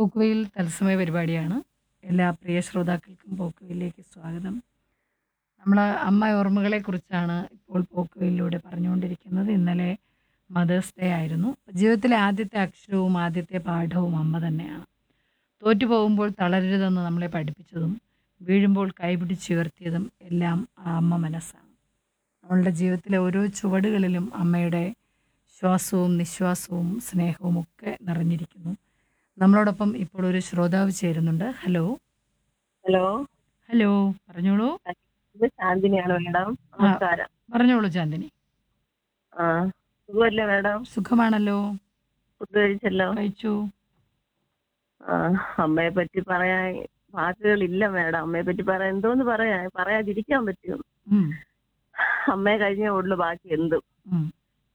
പോക്കുവെയിൽ തത്സമയ പരിപാടിയാണ് എല്ലാ പ്രിയ ശ്രോതാക്കൾക്കും പോക്കുവെയിലേക്ക് സ്വാഗതം നമ്മൾ അമ്മ ഓർമ്മകളെക്കുറിച്ചാണ് ഇപ്പോൾ പോക്കുവെയിലൂടെ പറഞ്ഞുകൊണ്ടിരിക്കുന്നത് ഇന്നലെ മദേഴ്സ് ഡേ ആയിരുന്നു ജീവിതത്തിലെ ആദ്യത്തെ അക്ഷരവും ആദ്യത്തെ പാഠവും അമ്മ തന്നെയാണ് തോറ്റു പോകുമ്പോൾ തളരരുതെന്ന് നമ്മളെ പഠിപ്പിച്ചതും വീഴുമ്പോൾ കൈപിടിച്ചുയർത്തിയതും എല്ലാം ആ അമ്മ മനസ്സാണ് നമ്മളുടെ ജീവിതത്തിലെ ഓരോ ചുവടുകളിലും അമ്മയുടെ ശ്വാസവും നിശ്വാസവും സ്നേഹവും ഒക്കെ നിറഞ്ഞിരിക്കുന്നു നമ്മളോടൊപ്പം ഇപ്പോൾ ഒരു ശ്രോതാവ് ചേരുന്നുണ്ട് ഹലോ ഹലോ ഹലോ പറഞ്ഞോളൂ ഇത് ശാന്തിനിയാണ് മാഡം നമസ്കാരം പറഞ്ഞോളൂ ചാന്ദിനി ആ സുഖമല്ലേ മാഡം സുഖമാണല്ലോ ഫുഡ് കഴിച്ചല്ലോ കഴിച്ചു ആ അമ്മയെ പറ്റി പറയാൻ വാക്കുകളില്ല മാഡം അമ്മയെ പറ്റി പറയാൻ എന്തോന്ന് പറയാ പറയാതിരിക്കാൻ പറ്റും ഉം, അമ്മയെ കഴിഞ്ഞേ ഉള്ളു ബാക്കി എന്തും ഉം,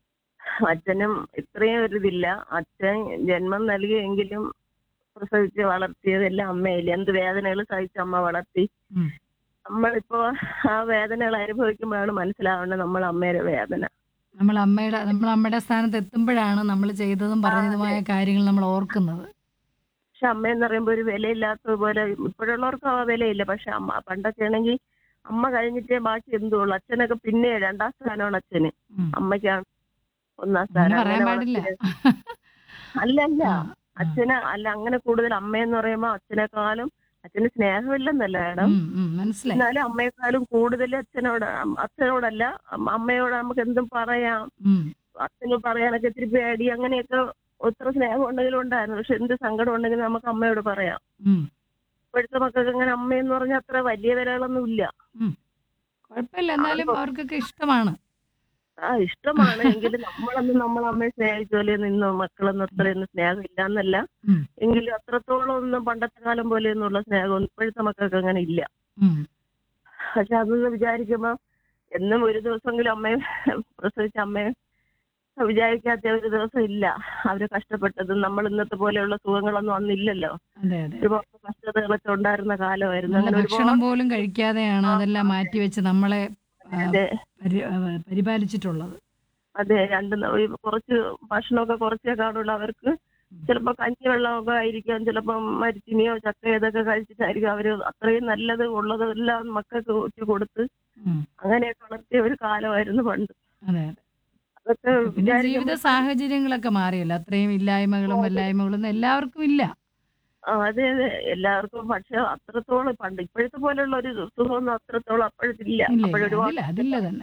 അച്ഛനും ഇത്രയും ഒരു ഇതില്ല അച്ഛൻ ജന്മം നൽകിയെങ്കിലും പ്രസവിച്ച് വളർത്തിയതെല്ലാം അമ്മയില്ല എന്ത് വേദനകൾ സഹിച്ച് അമ്മ വളർത്തി ഉം. നമ്മളിപ്പോ ആ വേദനകൾ അനുഭവിക്കുമ്പോഴാണ് മനസ്സിലാവേണ്ടത് നമ്മൾ അമ്മയുടെ വേദന നമ്മൾ അമ്മയുടെ നമ്മൾ അമ്മയുടെ സ്ഥാനത്ത് എത്തുമ്പോഴാണ് നമ്മൾ ചെയ്തതും പറഞ്ഞതുമായ കാര്യങ്ങൾ നമ്മൾ ഓർക്കുന്നത് പക്ഷെ അമ്മയെന്ന് പറയുമ്പോ ഒരു വിലയില്ലാത്തതുപോലെ ഇപ്പോഴുള്ളവർക്ക് ആ വിലയില്ല പക്ഷെ അമ്മ പണ്ടൊക്കെ ആണെങ്കിൽ അമ്മ കഴിഞ്ഞിട്ടേ ബാക്കി എന്തുള്ളൂ അച്ഛനൊക്കെ പിന്നെ രണ്ടാം സ്ഥാനമാണ് അച്ഛന് ഉം. അമ്മയ്ക്കാണ് ഒന്നാം അങ്ങനെ സ്ഥാനം പറയാൻ അങ്ങനെ പാടില്ല വളർത്തിയത്. അല്ല അല്ല ആ, ആ. അച്ഛന് അല്ല അങ്ങനെ കൂടുതൽ അമ്മയെന്ന് പറയുമ്പോ അച്ഛനെക്കാളും അച്ഛന് സ്നേഹമില്ലെന്നല്ല മേഡം ഉം, ഉം, മനസ്സിലായി എന്നാലും അമ്മയെക്കാളും കൂടുതൽ അച്ഛനോട് അം- അച്ഛനോടല്ല അമ്മ- അമ്മയോട് നമുക്ക് എന്തും പറയാം ഉം, അച്ഛന് പറയാനൊക്കെ ഇത്തിരി പേടി അങ്ങനെയൊക്കെ ഒത്തിരി സ്നേഹം ഉണ്ടെങ്കിലും ഉണ്ടായിരുന്നു പക്ഷെ എന്ത് സങ്കടം ഉണ്ടെങ്കിലും നമുക്ക് അമ്മയോട് പറയാം ഉം. ഇപ്പോഴത്തെ മക്കൾക്ക് അങ്ങനെ അമ്മയെന്ന് പറഞ്ഞാൽ അത്ര വലിയ വിലകളൊന്നും ഇല്ല കുഴപ്പമില്ല എന്നാലും അവർക്കൊക്കെ ഇഷ്ടമാണ് ആ ഇഷ്ടമാണ് എങ്കിലും നമ്മളൊന്നും നമ്മൾ അമ്മയെ സ്നേഹിച്ച പോലെ നിന്ന് മക്കളൊന്നും അത്രയൊന്നും സ്നേഹം ഇല്ലാന്നല്ല ഉം. എങ്കിലും അത്രത്തോളം ഒന്നും പണ്ടത്തെ കാലം പോലെയൊന്നുള്ള സ്നേഹം ഇപ്പോഴത്തെ മക്കൾക്ക് അങ്ങനെ ഇല്ല ഉം, പക്ഷെ അതൊന്ന് വിചാരിക്കുമ്പോ എന്നും ഒരു ദിവസമെങ്കിലും അമ്മയെ പ്രസവിച്ച അമ്മയെ വിചാരിക്കാത്ത ഒരു ദിവസം ഇല്ല അവര് കഷ്ടപ്പെട്ടതും നമ്മൾ ഇന്നത്തെ പോലെയുള്ള സുഖങ്ങളൊന്നും അന്നില്ലല്ലോ അതെ അതെ ഒരുപാട് കഷ്ടതകളൊക്കെ ഉണ്ടായിരുന്ന കാലമായിരുന്നു നല്ല അങ്ങനെ ഭക്ഷണം ഒരുപാട് പോലും കഴിക്കാതെയാണ് അതെല്ലാം മാറ്റിവെച്ച് നമ്മളെ ആ, അതെ പരി- ആ, പരിപാലിച്ചിട്ടുള്ളത് അതെ രണ്ട് ന- ഈ കുറച്ച് ഭക്ഷണമൊക്കെ കുറച്ചേ കാണുള്ളൂ അവർക്ക് ചിലപ്പോ കഞ്ഞിവെള്ളമൊക്കെ ആയിരിക്കാം ചിലപ്പം മരിച്ചിനിയോ ചക്ക ഇതൊക്കെ കഴിച്ചിട്ടായിരിക്കും അവര് അത്രയും നല്ലത് ഉള്ളതെല്ലാം മക്കൾക്ക് ഊറ്റി കൊടുത്ത് ഉം, അങ്ങനെയൊക്കെ വളർത്തിയ ഒരു കാലമായിരുന്നു പണ്ട് അതെ അതെ അതൊക്കെ പിന്നെ ജീവിത വിചാരിക്കുമ്പോ സാഹചര്യങ്ങളൊക്കെ മാറിയല്ലോ അത്രയും ഇല്ലായ്മകളും വല്ലായ്മകളും ഒന്നും എല്ലാവർക്കും ഇല്ല ആ, അതെ അതെ എല്ലാവർക്കും പക്ഷെ അത്രത്തോളം പണ്ട് ഇപ്പോഴത്തെ പോലെയുള്ള ഒരു സുഖമൊന്നും അത്രത്തോളം അപ്പോഴത്തില്ല ഇല്ല ഇല്ല അപ്പോഴൊരുപാട് അതില്ല അതില്ല തന്നെ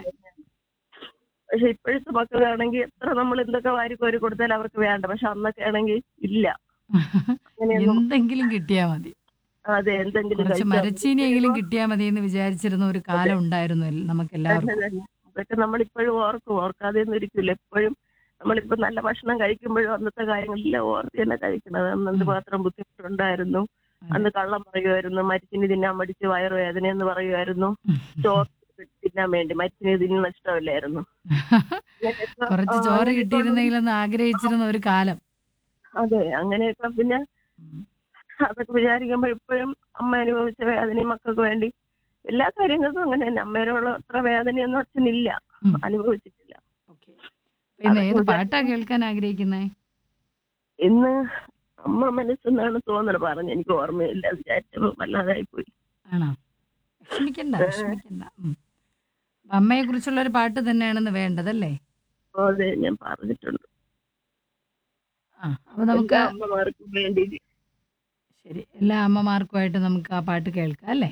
പക്ഷെ ഇപ്പോഴത്തെ മക്കളാണെങ്കിൽ എത്ര നമ്മൾ എന്തൊക്കെ വാരിക്കോരി കൊടുത്താലും അവർക്ക് വേണ്ട പക്ഷെ അന്നൊക്കെ ആണെങ്കിൽ ഇല്ല അങ്ങനെയൊന്നും എന്തെങ്കിലും കിട്ടിയാ മതി അതെ എന്തെങ്കിലും കുറച്ച് കഴിച്ചാൽ മരച്ചീനിയെങ്കിലും കിട്ടിയാ മതി എന്ന് വിചാരിച്ചിരുന്ന ഒരു കാലം ഉണ്ടായിരുന്നു എൽ- നമുക്ക് എല്ലാവർക്കും തന്നെ തന്നെ. അതൊക്കെ നമ്മളിപ്പോഴും ഓർക്കും ഓർക്കാതെ ഒന്നും ഇരിക്കില്ല എപ്പോഴും നമ്മളിപ്പോ നല്ല ഭക്ഷണം കഴിക്കുമ്പോഴും അന്നത്തെ കാര്യങ്ങളെല്ലാം ഓർത്ത് തന്നെ കഴിക്കണത് അന്ന് എന്ത് മാത്രം ബുദ്ധിമുട്ടുണ്ടായിരുന്നു അന്ന് കള്ളം പറയുമായിരുന്നു മരിച്ചിന് തിന്നാൻ മടിച്ച് വയറുവേദന എന്ന് പറയുമായിരുന്നു ചോറ് തിന്നാൻ വേണ്ടി മരിച്ചിന് തിന്നുന്ന ഇഷ്ടമില്ലായിരുന്നു ഇങ്ങനെയൊക്കെ, കുറച്ച് ആ, ചോറ് അങ്ങനെയൊക്കെ കിട്ടിയിരുന്നെങ്കിലെന്ന് ആഗ്രഹിച്ചിരുന്ന ഒരു കാലം അതെ അങ്ങനെയൊക്കെ പിന്നെ അതൊക്കെ വിചാരിക്കുമ്പോ ഇപ്പോഴും അമ്മ അനുഭവിച്ച വേദനയും മക്കൾക്ക് വേണ്ടി എല്ലാ കാര്യങ്ങൾക്കും അങ്ങനെ തന്നെ അമ്മയോടുള്ള അത്ര വേദനയൊന്നും അച്ഛനില്ല ഉം. അനുഭവിച്ചിട്ടില്ല ഓക്കെ പിന്നെ ഏത് അതൊക്കെ പാട്ടാ കേൾക്കാൻ ആഗ്രഹിക്കുന്നേ ഇന്ന് അമ്മ മനസ്സെന്നാണ് തോന്നുന്നത് പറഞ്ഞു എനിക്ക് ഓർമ്മയില്ല വിചാരിച്ചപ്പോ വല്ലാതായി പോയി ആണോ വിഷമിക്കണ്ട വിഷമിക്കണ്ട ഉം. അപ്പൊ അമ്മയെ കുറിച്ചുള്ള ഒരു പാട്ട് തന്നെയാണെന്ന് വേണ്ടതല്ലേ അപ്പൊ അതെ ഞാൻ പറഞ്ഞിട്ടുണ്ട് ആ അപ്പൊ നമുക്ക് എല്ലാ അമ്മമാർക്കും വേണ്ടി ശരി എല്ലാ അമ്മമാർക്കുമായിട്ട് നമുക്ക് ആ പാട്ട് കേൾക്കാം അല്ലേ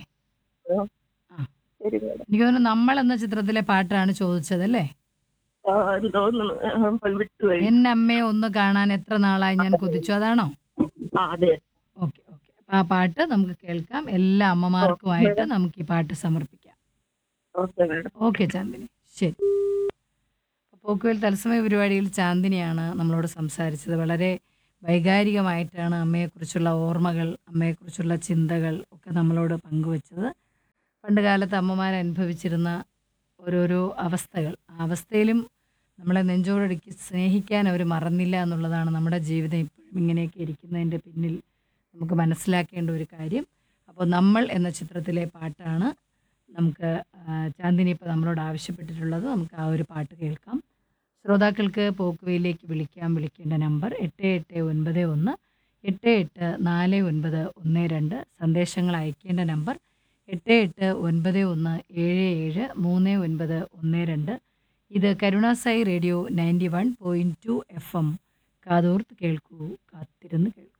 ശരി മേഡം എനിക്ക് തോന്നുന്നു നമ്മൾ എന്ന ചിത്രത്തിലെ പാട്ടാണ് ചോദിച്ചതല്ലേ ആ അത് തോന്നുന്നു ആ, ഇപ്പൊ വിട്ടുപോയി എന്നെ അമ്മയെ ഒന്ന് കാണാൻ എത്ര നാളായി ഞാൻ കൊതിച്ചു അതാണോ ആ അതെ ഓക്കെ ഓക്കെ അപ്പൊ ആ പാട്ട് നമുക്ക് കേൾക്കാം എല്ലാ അമ്മമാർക്കുമായിട്ട് നമുക്ക് ഈ പാട്ട് സമർപ്പിക്കാം ഓക്കെ മേഡം ഓക്കെ ചാന്ദിനി ശരി പോക്കുവൽ തത്സമയ പരിപാടിയിൽ ചാന്ദിനിയാണ് നമ്മളോട് സംസാരിച്ചത് വളരെ വൈകാരികമായിട്ടാണ് അമ്മയെക്കുറിച്ചുള്ള ഓർമ്മകൾ അമ്മയെക്കുറിച്ചുള്ള ചിന്തകൾ ഒക്കെ നമ്മളോട് പങ്കുവച്ചത് പണ്ട് കാലത്ത് അമ്മമാർ അനുഭവിച്ചിരുന്ന ഓരോരോ അവസ്ഥകൾ ആ അവസ്ഥയിലും നമ്മളെ നെഞ്ചോടടുക്കി സ്നേഹിക്കാൻ അവർ മറന്നില്ല എന്നുള്ളതാണ് നമ്മുടെ ജീവിതം ഇപ്പോഴും ഇങ്ങനെയൊക്കെ ഇരിക്കുന്നതിൻ്റെ പിന്നിൽ നമുക്ക് മനസ്സിലാക്കേണ്ട ഒരു കാര്യം അപ്പോൾ നമ്മൾ എന്ന ചിത്രത്തിലെ പാട്ടാണ് നമുക്ക് ആ, ചാന്ദിനി ഇപ്പോൾ നമ്മളോട് ആവശ്യപ്പെട്ടിട്ടുള്ളത് നമുക്ക് ആ ഒരു പാട്ട് കേൾക്കാം ശ്രോതാക്കൾക്ക് പോക്കുവയിലേക്ക് വിളിക്കാം വിളിക്കേണ്ട നമ്പർ എട്ട് എട്ട് ഒൻപത് ഒന്ന് എട്ട് എട്ട് നാല് ഒൻപത് ഒന്ന് രണ്ട് സന്ദേശങ്ങൾ അയക്കേണ്ട നമ്പർ എട്ട് എട്ട് ഒൻപത് ഒന്ന് ഏഴ് ഏഴ് മൂന്ന് ഒൻപത് ഒന്ന് രണ്ട് ഇത് കരുണാസായി radio ninety one point two F M കാതോർത്ത് കേൾക്കൂ കാത്തിരുന്ന് കേൾക്കൂ